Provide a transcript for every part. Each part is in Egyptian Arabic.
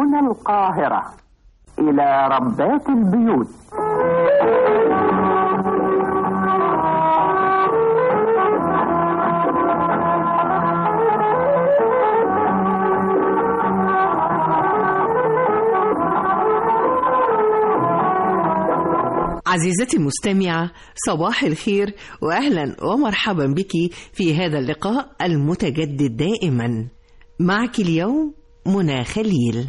من القاهرة إلى ربات البيوت عزيزتي المستمعة صباح الخير وأهلا ومرحبا بك في هذا اللقاء المتجدد دائما معك اليوم منى خليل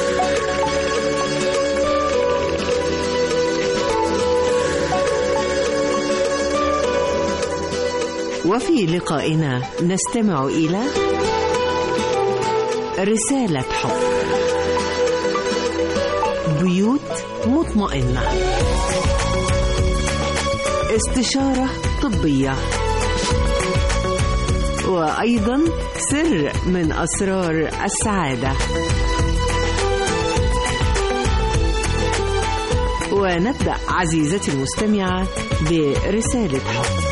وفي لقائنا نستمع إلى رسالة حب بيوت مطمئنة استشارة طبية وأيضا سر من أسرار السعادة ونبدأ عزيزتي المستمعة برسالة حب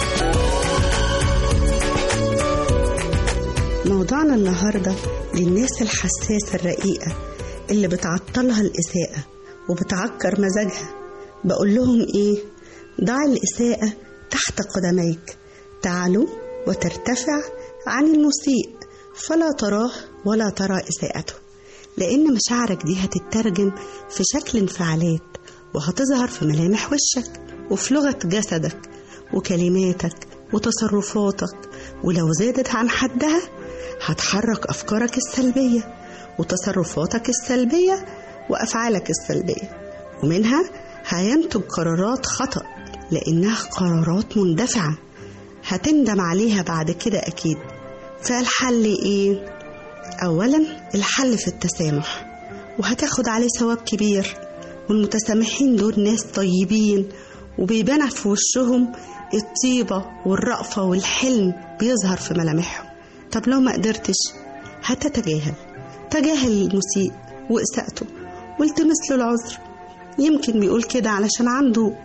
موضوعنا النهاردة للناس الحساسة الرقيقة اللي بتعطلها الإساءة وبتعكر مزاجها بقول لهم إيه ضع الإساءة تحت قدميك تعلو وترتفع عن المسيء فلا تراه ولا ترى إساءته لأن مشاعرك دي هتترجم في شكل انفعالات وهتظهر في ملامح وشك وفي لغة جسدك وكلماتك وتصرفاتك ولو زادت عن حدها هتحرك أفكارك السلبية وتصرفاتك السلبية وأفعالك السلبية ومنها هينتج قرارات خطأ لأنها قرارات مندفعة هتندم عليها بعد كده أكيد فالحل إيه؟ أولا الحل في التسامح وهتاخد عليه ثواب كبير والمتسامحين دول ناس طيبين وبيبان في وشهم الطيبة والرأفة والحلم بيظهر في ملامحهم طب لو ما قدرتش هتتجاهل تجاهل المسيء وإساءته والتمس له العذر يمكن بيقول كده علشان عنده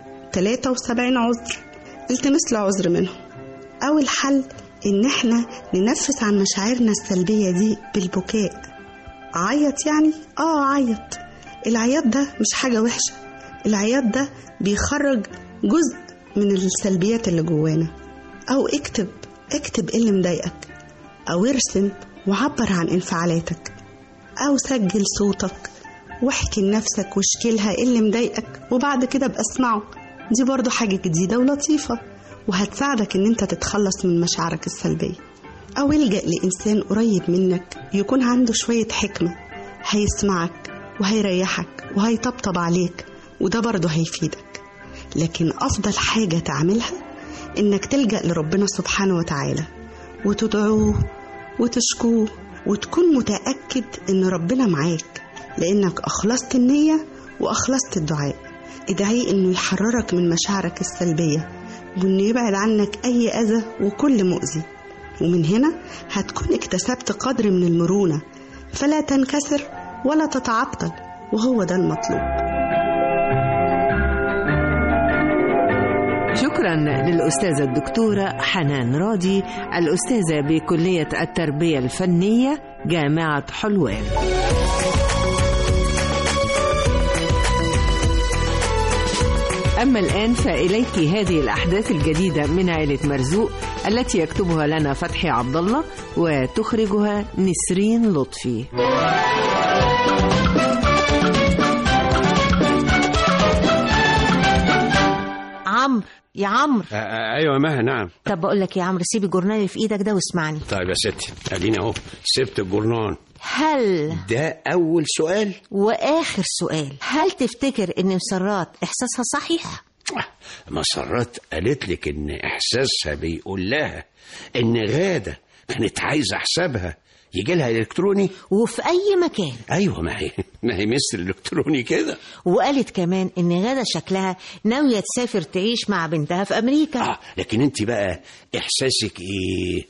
73 عذر التمس له عذر منهم أو الحل إن إحنا ننفس عن مشاعرنا السلبية دي بالبكاء عيط يعني؟ آه عيط العياط ده مش حاجة وحشة العياط ده بيخرج جزء من السلبيات اللي جوانا أو اكتب اكتب ايه اللي مضايقك أو ارسم وعبر عن انفعالاتك أو سجل صوتك واحكي لنفسك واشكيلها ايه اللي مضايقك وبعد كده ابقى اسمعه دي برضو حاجة جديدة ولطيفة وهتساعدك ان انت تتخلص من مشاعرك السلبية أو الجأ لإنسان قريب منك يكون عنده شوية حكمة هيسمعك وهيريحك وهيطبطب عليك وده برضه هيفيدك لكن أفضل حاجة تعملها إنك تلجأ لربنا سبحانه وتعالى وتدعوه وتشكوه وتكون متأكد إن ربنا معاك لأنك أخلصت النية وأخلصت الدعاء ادعيه إنه يحررك من مشاعرك السلبية وإنه يبعد عنك أي أذى وكل مؤذي ومن هنا هتكون اكتسبت قدر من المرونة فلا تنكسر ولا تتعطل وهو ده المطلوب شكرا للأستاذة الدكتورة حنان راضي الأستاذة بكلية التربية الفنية جامعة حلوان أما الآن فإليك هذه الأحداث الجديدة من عائلة مرزوق التي يكتبها لنا فتحي عبد الله وتخرجها نسرين لطفي. عمرو يا عمرو آه، آه، ايوه مها نعم طب بقول لك يا عمرو سيب الجورنال اللي في ايدك ده واسمعني طيب يا ستي اديني اهو سبت الجورنان هل ده اول سؤال واخر سؤال هل تفتكر ان مسرات احساسها صحيح مسرات قالت لك ان احساسها بيقول لها ان غاده كانت عايزه حسابها يجي لها الكتروني وفي اي مكان ايوه ما هي ما هي مصر الالكتروني كده وقالت كمان ان غاده شكلها ناويه تسافر تعيش مع بنتها في امريكا اه لكن انت بقى احساسك ايه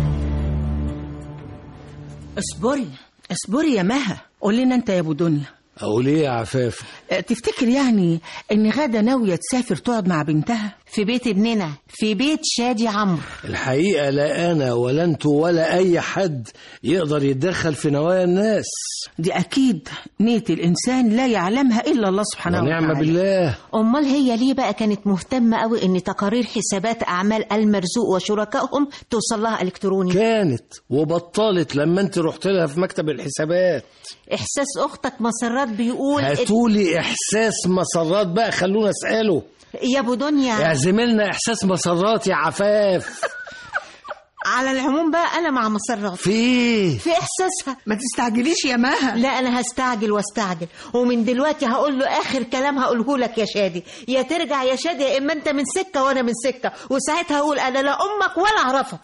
اصبري اصبري يا مها قول لنا انت يا ابو دنيا اقول ايه يا عفاف أه، تفتكر يعني ان غادة ناوية تسافر تقعد مع بنتها في بيت ابننا في بيت شادي عمرو الحقيقة لا أنا ولا أنتوا ولا أي حد يقدر يتدخل في نوايا الناس دي اكيد نية الانسان لا يعلمها الا الله سبحانه ونعم وتعالى بالله امال هي ليه بقى كانت مهتمة قوي ان تقارير حسابات اعمال المرزوق وشركائهم توصل لها الكتروني كانت وبطلت لما أنت رحت لها في مكتب الحسابات احساس اختك مسرات بيقول هاتولي إحساس مسرات بقى خلونا أسأله يا ابو دنيا اعزم لنا إحساس مسرات يا عفاف على العموم بقى انا مع مسرات في إيه؟ في احساسها ما تستعجليش يا مها لا انا هستعجل واستعجل ومن دلوقتي هقول له اخر كلام هقوله لك يا شادي يا ترجع يا شادي يا اما انت من سكه وانا من سكه وساعتها هقول انا لا امك ولا اعرفك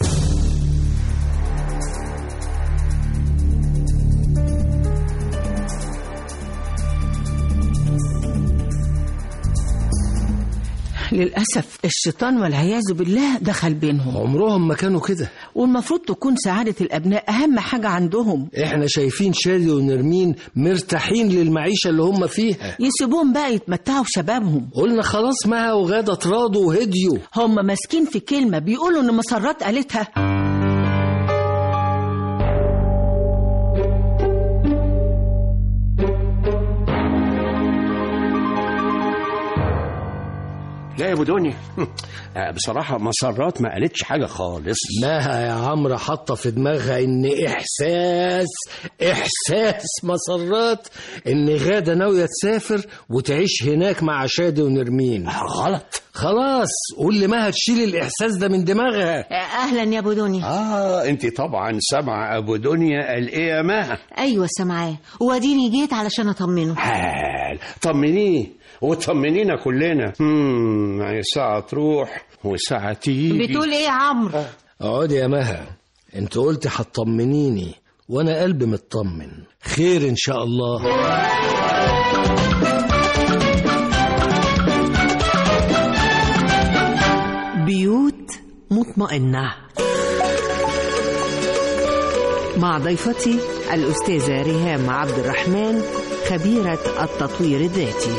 للاسف الشيطان والعياذ بالله دخل بينهم عمرهم ما كانوا كده والمفروض تكون سعادة الابناء اهم حاجة عندهم احنا شايفين شادي ونرمين مرتاحين للمعيشة اللي هم فيها يسيبوهم بقى يتمتعوا بشبابهم قلنا خلاص مها وغادة تراضوا وهديوا هم ماسكين في كلمة بيقولوا ان مسرات قالتها لا يا ابو دنيا آه، بصراحه مسرات ما قالتش حاجه خالص مها يا عمرو حاطه في دماغها ان احساس احساس مسرات ان غاده ناويه تسافر وتعيش هناك مع شادي ونرمين غلط خلاص قول لمها تشيل الاحساس ده من دماغها اهلا يا ابو دنيا اه انت طبعا سامعه ابو دنيا قال ايه يا مها ايوه سامعاه واديني جيت علشان اطمنه حال طمنيه وطمنينا كلنا هم يعني ساعه تروح وساعه تيجي بتقول ايه يا عمرو اقعدي يا مها انت قلت هتطمنيني وانا قلبي مطمن خير ان شاء الله بيوت مطمئنة مع ضيفتي الأستاذة ريهام عبد الرحمن خبيرة التطوير الذاتي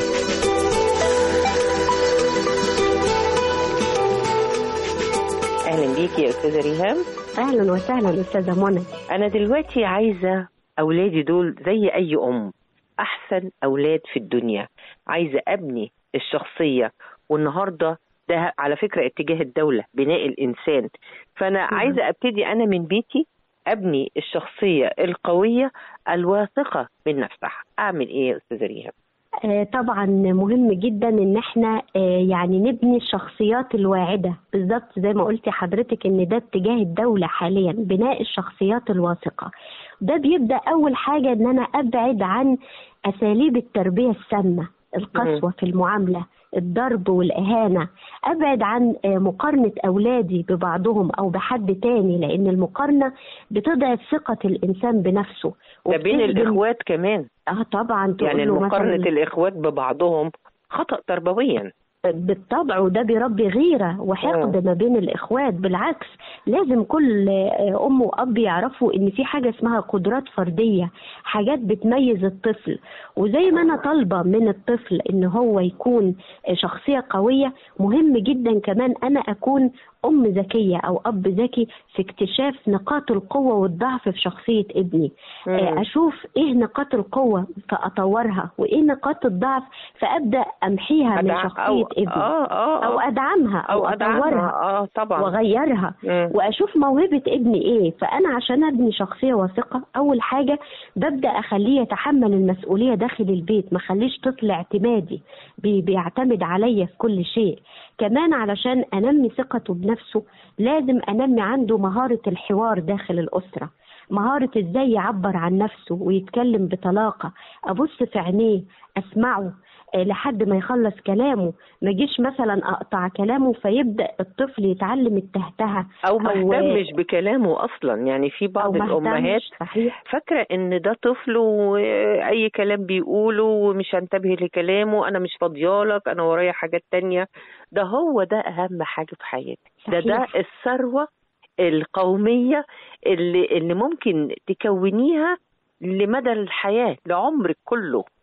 اهلا بيكي يا استاذه ريهام اهلا وسهلا استاذه منى انا دلوقتي عايزه اولادي دول زي اي ام احسن اولاد في الدنيا عايزه ابني الشخصيه والنهارده ده على فكره اتجاه الدوله بناء الانسان فانا عايزه ابتدي انا من بيتي ابني الشخصيه القويه الواثقه من نفسها اعمل ايه يا استاذه ريهام آه، طبعا مهم جدا ان احنا آه، يعني نبني الشخصيات الواعده بالظبط زي ما قلتي حضرتك ان ده اتجاه الدوله حاليا بناء الشخصيات الواثقه ده بيبدا اول حاجه ان انا ابعد عن اساليب التربيه السامه القسوه في المعامله الضرب والإهانة أبعد عن آه، مقارنة أولادي ببعضهم أو بحد تاني لأن المقارنة بتضعف ثقة الإنسان بنفسه ده بين وبتهدم- الاخوات كمان اه طبعا تقول يعني له مقارنه مثلاً الاخوات ببعضهم خطا تربويا بالطبع وده بيربي غيرة وحقد ما بين الإخوات بالعكس لازم كل آه، أم وأب يعرفوا إن في حاجة اسمها قدرات فردية حاجات بتميز الطفل وزي ما أنا طالبة من الطفل إن هو يكون آه، شخصية قوية مهم جدا كمان أنا أكون أم ذكية أو أب ذكي في اكتشاف نقاط القوة والضعف في شخصية ابني مم. آه، أشوف إيه نقاط القوة فأطورها وإيه نقاط الضعف فأبدأ أمحيها من أدع- شخصية أو- ابني آه، آه، او آه. ادعمها او او ادعمها اطورها اه طبعا واغيرها مم. واشوف موهبه ابني ايه فانا عشان ابني شخصيه واثقه اول حاجه ببدا اخليه يتحمل المسؤوليه داخل البيت ما اخليش طفل اعتمادي بي بيعتمد عليا في كل شيء كمان علشان انمي ثقته بنفسه لازم انمي عنده مهاره الحوار داخل الاسره مهارة ازاي يعبر عن نفسه ويتكلم بطلاقة ابص في عينيه اسمعه آه، لحد ما يخلص كلامه ما اجيش مثلا اقطع كلامه فيبدا الطفل يتعلم التهتهه او ما اهتمش بكلامه اصلا يعني في بعض ما الامهات اهتمش، صحيح فاكره ان ده طفل واي كلام بيقوله ومش هنتبه لكلامه انا مش فاضيالك انا ورايا حاجات تانية ده هو ده اهم حاجه في حياتك ده ده صحيح. الثروه القوميه اللي اللي ممكن تكونيها لمدى الحياه لعمرك كله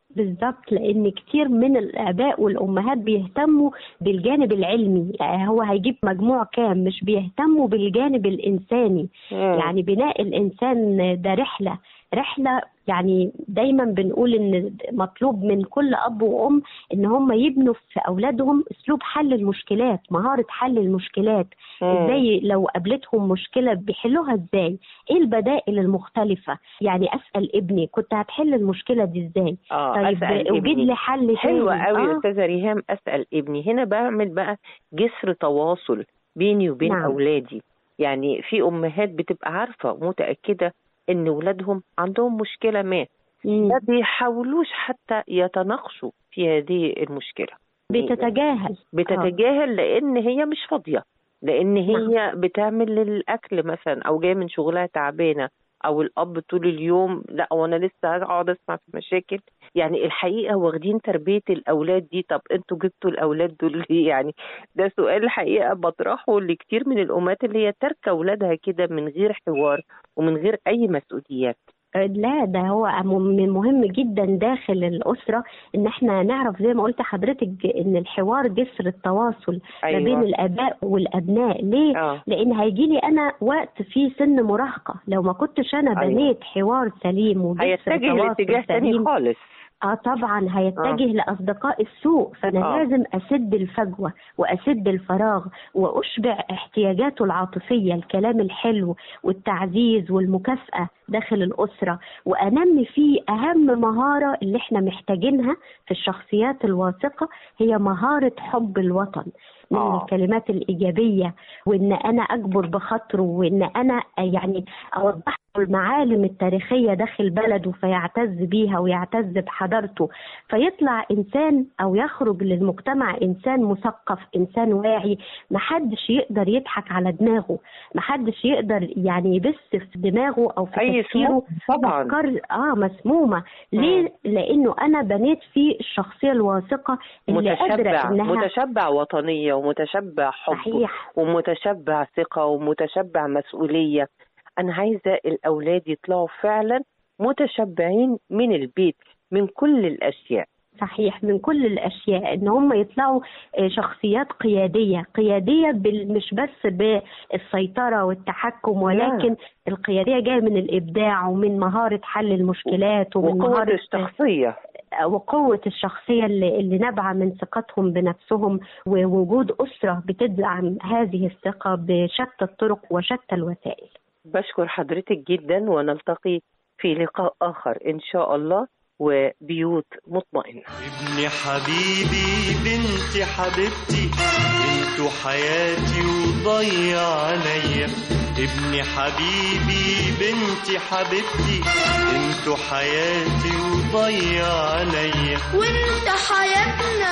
بالظبط لان كتير من الاباء والامهات بيهتموا بالجانب العلمي يعني هو هيجيب مجموع كام مش بيهتموا بالجانب الانساني مم. يعني بناء الانسان ده رحله رحله يعني دايما بنقول ان مطلوب من كل اب وام ان هم يبنوا في اولادهم اسلوب حل المشكلات مهاره حل المشكلات مم. ازاي لو قابلتهم مشكله بيحلوها ازاي ايه البدائل المختلفه يعني اسال ابني كنت هتحل المشكله دي ازاي اه طيب أسأل وجد ابني. لي حل حلوة تاني. قوي يا آه. استاذه ريهام اسال ابني هنا بعمل بقى جسر تواصل بيني وبين نعم. اولادي يعني في امهات بتبقى عارفه ومتاكده ان ولادهم عندهم مشكله ما مم. ما بيحاولوش حتى يتناقشوا في هذه المشكله بتتجاهل بتتجاهل لان هي مش فاضيه لان هي بتعمل للاكل مثلا او جايه من شغلها تعبانه او الاب طول اليوم لا وانا لسه هقعد اسمع في مشاكل يعني الحقيقه واخدين تربيه الاولاد دي طب انتوا جبتوا الاولاد دول ليه يعني ده سؤال الحقيقه بطرحه لكتير من الامهات اللي هي تركه اولادها كده من غير حوار ومن غير اي مسؤوليات لا ده هو م- مهم جدا داخل الأسرة إن احنا نعرف زي ما قلت حضرتك إن الحوار جسر التواصل أيوة. ما بين الآباء والأبناء ليه؟ آه. لأن هيجي لي أنا وقت في سن مراهقة لو ما كنتش أنا أيوة. بنيت حوار سليم وجسر هيتجه تواصل لاتجاه تاني سليم خالص اه طبعا هيتجه آه. لاصدقاء السوء فانا آه. آه. لازم اسد الفجوه واسد الفراغ واشبع احتياجاته العاطفيه الكلام الحلو والتعزيز والمكافاه داخل الاسره وانمي فيه اهم مهاره اللي احنا محتاجينها في الشخصيات الواثقه هي مهاره حب الوطن من آه. الكلمات الايجابيه وان انا اجبر بخاطره وان انا يعني اوضح له المعالم التاريخيه داخل بلده فيعتز بيها ويعتز بحضارته فيطلع انسان او يخرج للمجتمع انسان مثقف انسان واعي محدش يقدر يضحك على دماغه محدش يقدر يعني يبث في دماغه او في أي تفكيره سموم طبعاً. افكار اه مسمومه ليه لانه انا بنيت فيه الشخصيه الواثقه اللي قادره متشبع انها متشبع وطنيه ومتشبع حب صحيح. ومتشبع ثقه ومتشبع مسؤوليه انا عايزه الاولاد يطلعوا فعلا متشبعين من البيت من كل الاشياء صحيح من كل الاشياء ان هم يطلعوا آه، شخصيات قياديه قياديه بال- مش بس بالسيطره والتحكم ولكن القياديه جايه من الابداع ومن مهاره حل المشكلات ومن وقوه مهاره الشخصيه وقوة الشخصية اللي, اللي نابعة من ثقتهم بنفسهم ووجود أسرة بتدعم هذه الثقة بشتى الطرق وشتى الوسائل بشكر حضرتك جدا ونلتقي في لقاء اخر ان شاء الله وبيوت مطمئنه ابن حبيبي بنت حبيبتي انتوا حياتي وضيع عليا ابن حبيبي بنت حبيبتي انتوا حياتي وضيع عليا وانت حياتنا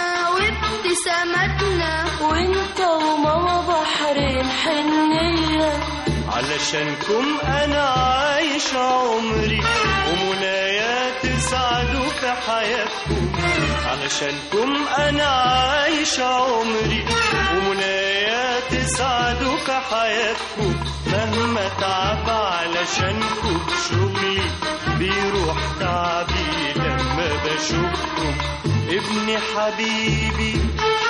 وابتسامتنا وانت وماما بحر الحنية علشانكم انا عايش عمري ومنايا تسعدوا في حياتكم علشانكم انا عايش عمري ومنايا تسعدوا في حياتكم مهما تعب علشانكم شغلي بيروح تعبي لما بشوفكم ابن حبيبي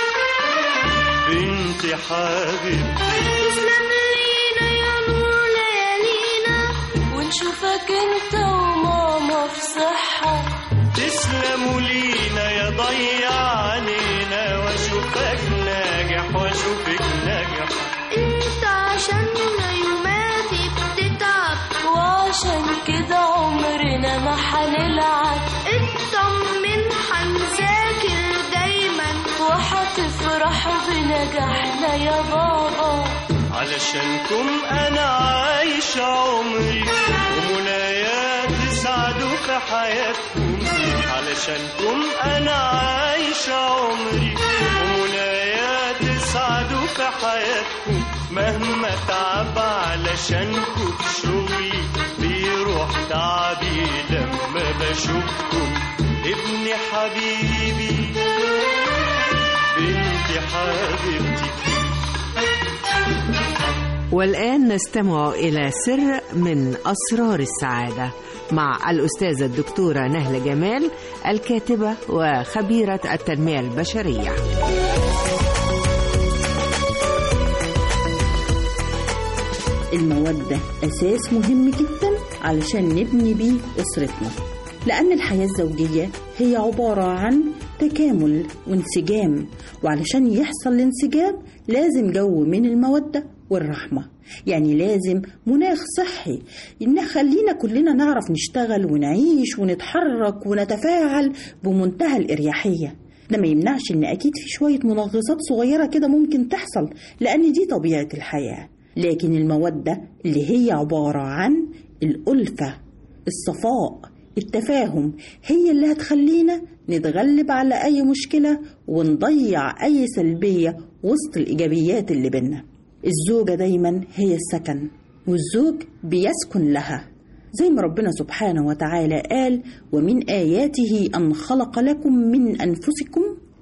بنت حبيبتي تسلم لينا يا نور ليالينا ونشوفك انت وماما في صحة تسلموا لينا يا ضيع علينا واشوفك ناجح واشوفك ناجح انت عشاننا يوماتي بتتعب وعشان كده عمرنا ما هنلعب اطمن هنذاكر دايما وهتفرح بنجاحنا يا بابا علشانكم انا عايش عمري ومنايا تسعدوا في حياتكم علشانكم انا عايش عمري ومنايا تسعدوا في حياتكم مهما تعب علشانكم شغلي بيروح تعبي لما بشوفكم ابن حبيبي بنت حبيبتي والآن نستمع إلى سر من أسرار السعادة مع الأستاذة الدكتورة نهلة جمال الكاتبة وخبيرة التنمية البشرية المودة أساس مهم جدا علشان نبني بيه أسرتنا لأن الحياة الزوجية هي عبارة عن تكامل وانسجام وعلشان يحصل الانسجام لازم جو من المودة والرحمة يعني لازم مناخ صحي نخلينا كلنا نعرف نشتغل ونعيش ونتحرك ونتفاعل بمنتهى الإريحية ده ما يمنعش ان اكيد في شوية منغصات صغيرة كده ممكن تحصل لان دي طبيعة الحياة لكن المودة اللي هي عبارة عن الألفة الصفاء التفاهم هي اللي هتخلينا نتغلب على أي مشكلة ونضيع أي سلبية وسط الإيجابيات اللي بينا الزوجة دايما هي السكن والزوج بيسكن لها زي ما ربنا سبحانه وتعالى قال ومن آياته أن خلق لكم من أنفسكم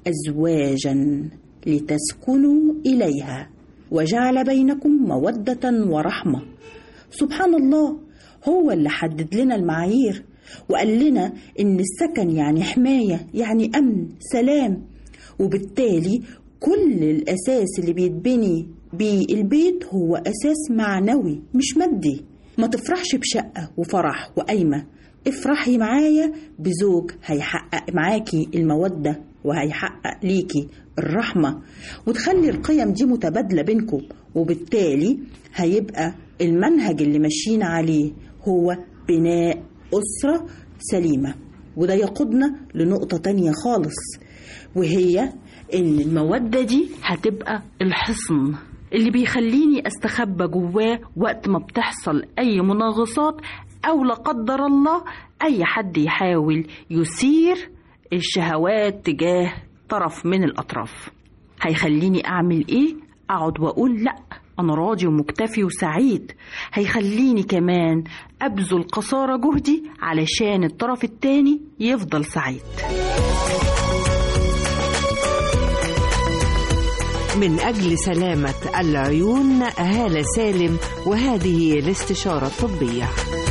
أزواجا لتسكنوا إليها وجعل بينكم مودة ورحمة سبحان الله هو اللي حدد لنا المعايير وقال لنا إن السكن يعني حماية يعني أمن سلام وبالتالي كل الأساس اللي بيتبني بيه البيت هو أساس معنوي مش مادي ما تفرحش بشقة وفرح وقايمة افرحي معايا بزوج هيحقق معاكي المودة وهيحقق ليكي الرحمة وتخلي القيم دي متبادلة بينكم وبالتالي هيبقى المنهج اللي ماشيين عليه هو بناء أسرة سليمة وده يقودنا لنقطة تانية خالص وهي إن المودة دي هتبقى الحصن اللي بيخليني استخبى جواه وقت ما بتحصل اي مناغصات او لا قدر الله اي حد يحاول يثير الشهوات تجاه طرف من الاطراف هيخليني اعمل ايه اقعد واقول لا انا راضي ومكتفي وسعيد هيخليني كمان ابذل قصارى جهدي علشان الطرف التاني يفضل سعيد من أجل سلامة العيون هالة سالم وهذه الاستشارة الطبية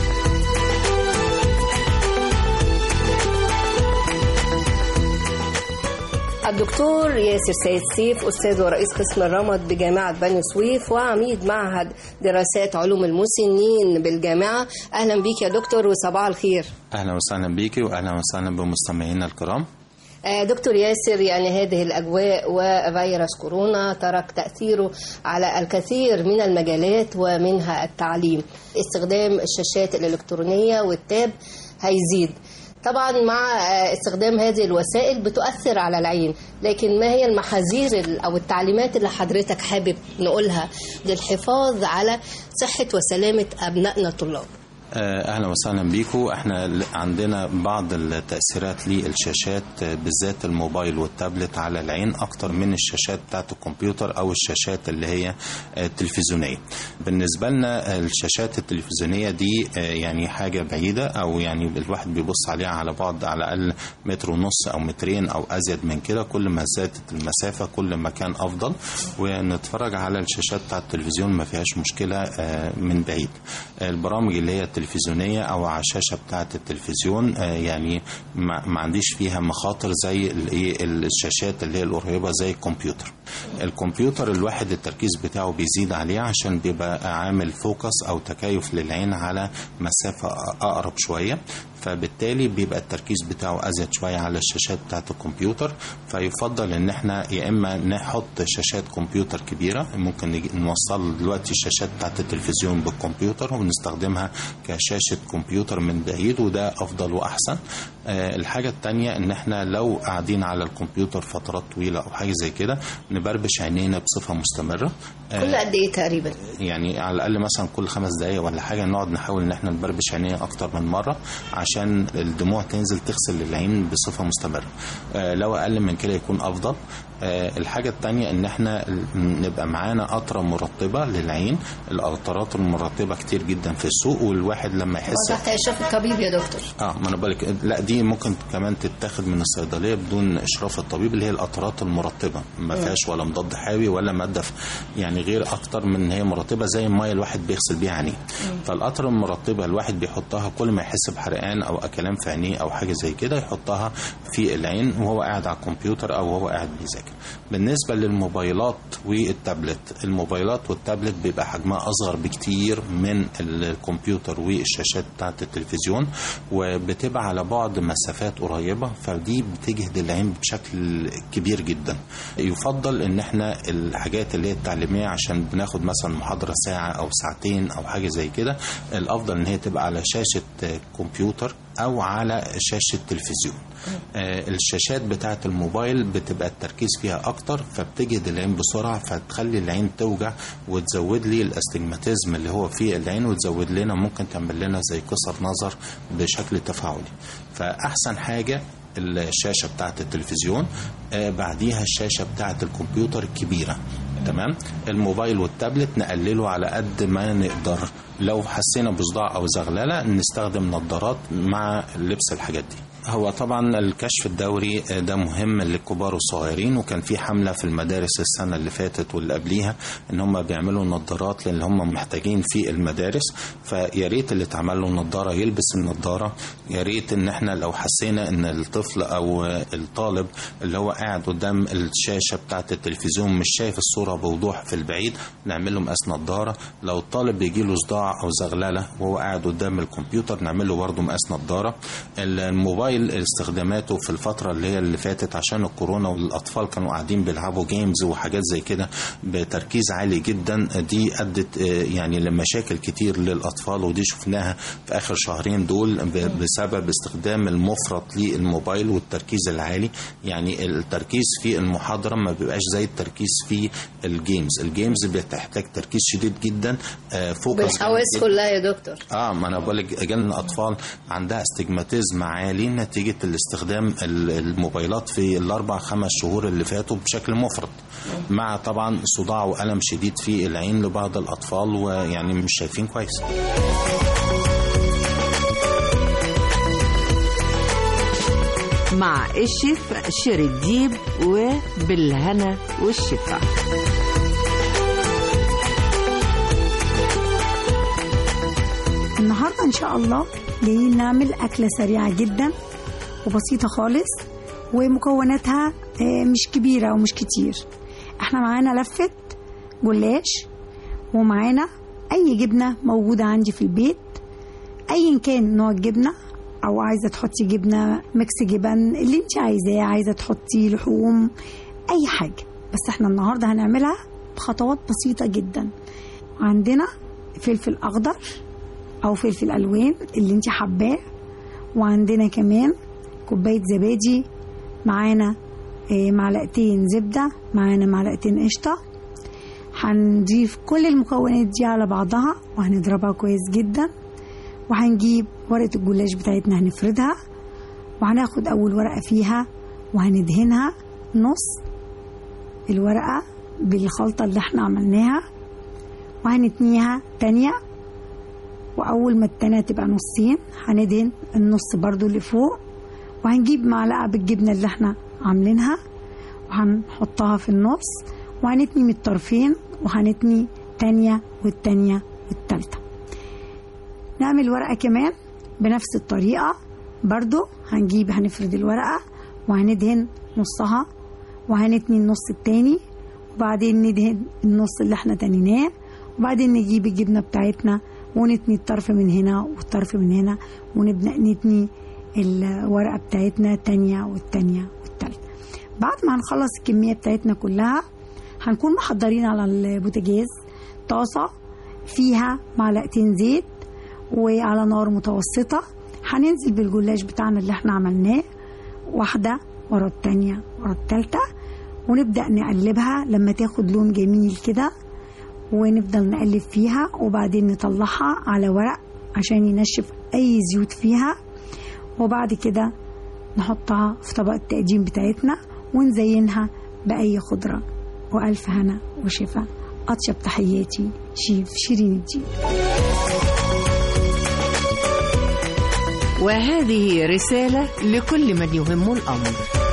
الدكتور ياسر سيد سيف أستاذ ورئيس قسم الرمد بجامعة بني سويف وعميد معهد دراسات علوم المسنين بالجامعة أهلا بيك يا دكتور وصباح الخير اهلا وسهلا بيكي واهلا وسهلا بمستمعينا الكرام آه، دكتور ياسر يعني هذه الأجواء وفيروس كورونا ترك تأثيره على الكثير من المجالات ومنها التعليم استخدام الشاشات الإلكترونية والتاب هيزيد طبعا مع آه، استخدام هذه الوسائل بتؤثر على العين لكن ما هي المحاذير ال- أو التعليمات اللي حضرتك حابب نقولها للحفاظ على صحة وسلامة أبنائنا الطلاب آه، اهلا وسهلا بيكم احنا ل- عندنا بعض التاثيرات للشاشات آه، بالذات الموبايل والتابلت على العين اكتر من الشاشات بتاعت الكمبيوتر او الشاشات اللي هي آه، التلفزيونيه بالنسبه لنا آه، الشاشات التلفزيونيه دي آه، يعني حاجه بعيده او يعني الواحد بيبص عليها على بعد على الاقل متر ونص او مترين او ازيد من كده كل ما زادت المسافه كل ما كان افضل ونتفرج على الشاشات بتاعت التلفزيون ما فيهاش مشكله آه، من بعيد البرامج اللي هي التلفزيونيه او على الشاشه بتاعه التلفزيون آه، يعني ما ما عنديش فيها مخاطر زي الايه الشاشات اللي هي القريبه زي الكمبيوتر الكمبيوتر الواحد التركيز بتاعه بيزيد عليه عشان بيبقى عامل فوكس او تكيف للعين على مسافه اقرب شويه فبالتالي بيبقى التركيز بتاعه ازيد شويه على الشاشات بتاعه الكمبيوتر فيفضل ان احنا يا اما نحط شاشات كمبيوتر كبيره ممكن نجي نوصل دلوقتي الشاشات بتاعه التلفزيون بالكمبيوتر ونستخدمها كشاشه كمبيوتر من بعيد وده افضل واحسن آه، الحاجه التانية ان احنا لو قاعدين على الكمبيوتر فترات طويله او حاجه زي كده نبربش عينينا بصفه مستمره آه، كل قد إيه تقريبا يعني على الاقل مثلا كل خمس دقايق ولا حاجه نقعد نحاول ان احنا نبربش عينينا اكتر من مره عشان الدموع تنزل تغسل العين بصفه مستمره آه، لو اقل من كده يكون افضل آه، الحاجة التانية ان احنا نبقى معانا قطرة مرطبة للعين القطرات المرطبة كتير جدا في السوق والواحد لما يحس وتحت اشراف الطبيب يا دكتور اه ما انا بقولك لا دي ممكن كمان تتاخد من الصيدليه بدون اشراف الطبيب اللي هي القطرات المرطبه ما مم. فيهاش ولا مضاد حيوي ولا ماده ف- يعني غير اكتر من ان هي مرطبه زي الميه الواحد بيغسل بيها عينيه فالقطره المرطبه الواحد بيحطها كل ما يحس بحرقان او اكلام في عينيه او حاجه زي كده يحطها في العين وهو قاعد على الكمبيوتر او وهو قاعد بيذاكر بالنسبه للموبايلات والتابلت الموبايلات والتابلت بيبقى حجمها اصغر بكتير من الكمبيوتر والشاشات بتاعه التلفزيون وبتبقى على بعد مسافات قريبه فدي بتجهد العين بشكل كبير جدا يفضل ان احنا الحاجات اللي هي التعليميه عشان بناخد مثلا محاضره ساعه او ساعتين او حاجه زي كده الافضل ان هي تبقى على شاشه كمبيوتر او على شاشه تلفزيون آه، الشاشات بتاعه الموبايل بتبقى التركيز فيها اكتر فبتجهد العين بسرعه فتخلي العين توجع وتزود لي الاستجماتيزم اللي هو في العين وتزود لنا ممكن تعمل لنا زي قصر نظر بشكل تفاعلي فاحسن حاجه الشاشه بتاعه التلفزيون آه، بعديها الشاشه بتاعه الكمبيوتر الكبيره تمام الموبايل والتابلت نقلله على قد ما نقدر لو حسينا بصداع او زغلله نستخدم نظارات مع لبس الحاجات دي هو طبعا الكشف الدوري ده مهم للكبار والصغيرين وكان في حمله في المدارس السنه اللي فاتت واللي قبليها ان هم بيعملوا نظارات للي هم محتاجين في المدارس فيا ريت اللي اتعمل له نظاره يلبس النظاره يا ريت ان احنا لو حسينا ان الطفل او الطالب اللي هو قاعد قدام الشاشه بتاعه التلفزيون مش شايف الصوره بوضوح في البعيد نعمل له مقاس نظاره لو الطالب بيجي له صداع او زغلله وهو قاعد قدام الكمبيوتر نعمل له برضه مقاس نظاره الموبايل استخداماته في الفتره اللي هي اللي فاتت عشان الكورونا والاطفال كانوا قاعدين بيلعبوا جيمز وحاجات زي كده بتركيز عالي جدا دي ادت آه، يعني لمشاكل كتير للاطفال ودي شفناها في اخر شهرين دول ب- بسبب استخدام المفرط للموبايل والتركيز العالي يعني التركيز في المحاضره ما بيبقاش زي التركيز في الجيمز الجيمز بتحتاج تركيز شديد جدا آه، فوكس جامد بالحواس جداً. كلها يا دكتور اه ما انا بقول لك جالنا اطفال عندها استجماتيزم عالي نتيجه الاستخدام ال- الموبايلات في الاربع خمس شهور اللي فاتوا بشكل مفرط مع طبعا صداع والم شديد في العين لبعض الاطفال ويعني مش شايفين كويس مع الشيف شيري الديب وبالهنا والشفا النهارده ان شاء الله جايين نعمل اكله سريعه جدا وبسيطه خالص ومكوناتها آه، مش كبيره ومش كتير احنا معانا لفه جلاش ومعانا اي جبنه موجوده عندي في البيت ايا كان نوع الجبنه او عايزه تحطي جبنه ميكس جبن اللي انت عايزاه عايزه تحطي لحوم اي حاجه بس احنا النهارده هنعملها بخطوات بسيطه جدا عندنا فلفل اخضر او فلفل الوان اللي انت حباه وعندنا كمان كوبايه زبادي معانا آه، معلقتين زبده معانا معلقتين قشطه هنضيف كل المكونات دي على بعضها وهنضربها كويس جدا وهنجيب ورقه الجلاش بتاعتنا هنفردها وهناخد اول ورقه فيها وهندهنها نص الورقه بالخلطه اللي احنا عملناها وهنتنيها تانية وأول ما التانية تبقى نصين هندهن النص برضو اللي فوق وهنجيب معلقة بالجبنة اللي احنا عاملينها وهنحطها في النص وهنتني من الطرفين وهنتني تانية والتانية والتالتة نعمل ورقة كمان بنفس الطريقة برضو هنجيب هنفرد الورقة وهندهن نصها وهنتني النص التاني وبعدين ندهن النص اللي احنا تنيناه وبعدين نجيب الجبنة بتاعتنا ونتني الطرف من هنا والطرف من هنا ونبدأ نتني الورقة بتاعتنا تانية والتانية والتالتة بعد ما هنخلص الكمية بتاعتنا كلها هنكون محضرين على البوتاجاز طاسة فيها معلقتين زيت وعلى نار متوسطة هننزل بالجلاش بتاعنا اللي احنا عملناه واحدة ورا التانية ورا التالتة ونبدأ نقلبها لما تاخد لون جميل كده ونفضل نقلب فيها وبعدين نطلعها على ورق عشان ينشف أي زيوت فيها وبعد كده نحطها في طبق التقديم بتاعتنا ونزينها بأي خضرة وألف هنا وشفا أطيب تحياتي شيف شيرين الدين وهذه رسالة لكل من يهم الأمر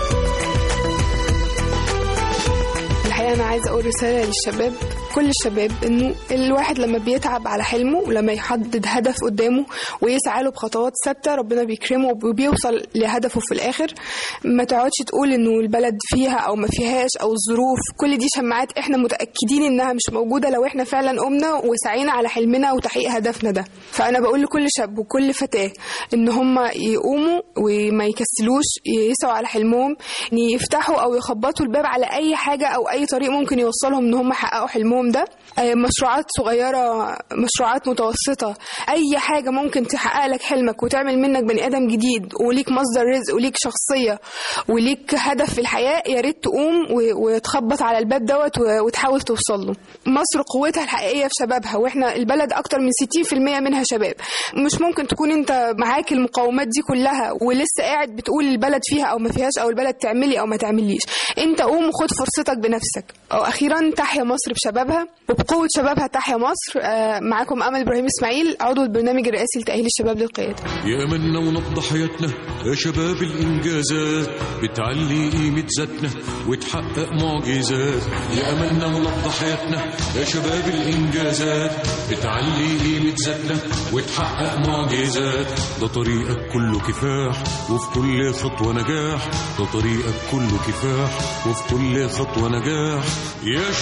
الحقيقة أنا عايزة أقول رسالة للشباب كل الشباب إنه الواحد لما بيتعب على حلمه ولما يحدد هدف قدامه ويسعى له بخطوات ثابتة ربنا بيكرمه وبيوصل لهدفه في الآخر ما تقعدش تقول إنه البلد فيها أو ما فيهاش أو الظروف كل دي شماعات إحنا متأكدين إنها مش موجودة لو إحنا فعلا قمنا وسعينا على حلمنا وتحقيق هدفنا ده فأنا بقول لكل شاب وكل فتاة إن هم يقوموا وما يكسلوش يسعوا على حلمهم إن يفتحوا أو يخبطوا الباب على أي حاجة أو أي طريق ممكن يوصلهم إن هم يحققوا حلمهم ده آه، مشروعات صغيرة مشروعات متوسطة أي حاجة ممكن تحقق لك حلمك وتعمل منك بني آدم جديد وليك مصدر رزق وليك شخصية وليك هدف في الحياة يا ريت تقوم و- وتخبط على الباب دوت و- وتحاول توصل له مصر قوتها الحقيقية في شبابها واحنا البلد أكتر من 60% منها شباب مش ممكن تكون انت معاك المقومات دي كلها ولسه قاعد بتقول البلد فيها او ما فيهاش او البلد تعملي او ما تعمليش انت قوم وخد فرصتك بنفسك أو اخيرا تحيا مصر بشبابها وبقوه شبابها تحيا مصر آه، معاكم امل ابراهيم اسماعيل عضو البرنامج الرئاسي لتاهيل الشباب للقياده يا منا ونبض حياتنا يا شباب الإنجازات بتعلي قيمة ذاتنا وتحقق معجزات يا منا ونبض حياتنا يا شباب الإنجازات بتعلي قيمة ذاتنا وتحقق معجزات ده طريقك كله كفاح وفي كل خطوة نجاح ده طريقك كله كفاح وفي كل خطوة نجاح يا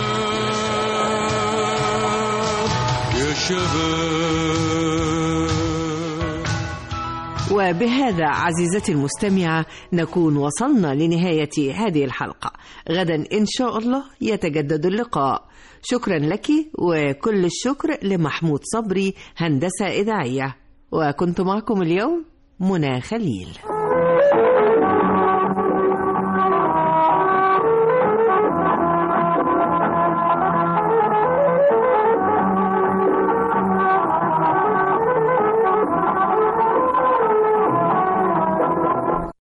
شباب يا شباب وبهذا عزيزتي المستمعة نكون وصلنا لنهاية هذه الحلقة غدا إن شاء الله يتجدد اللقاء شكرا لك وكل الشكر لمحمود صبري هندسة إذاعية وكنت معكم اليوم منى خليل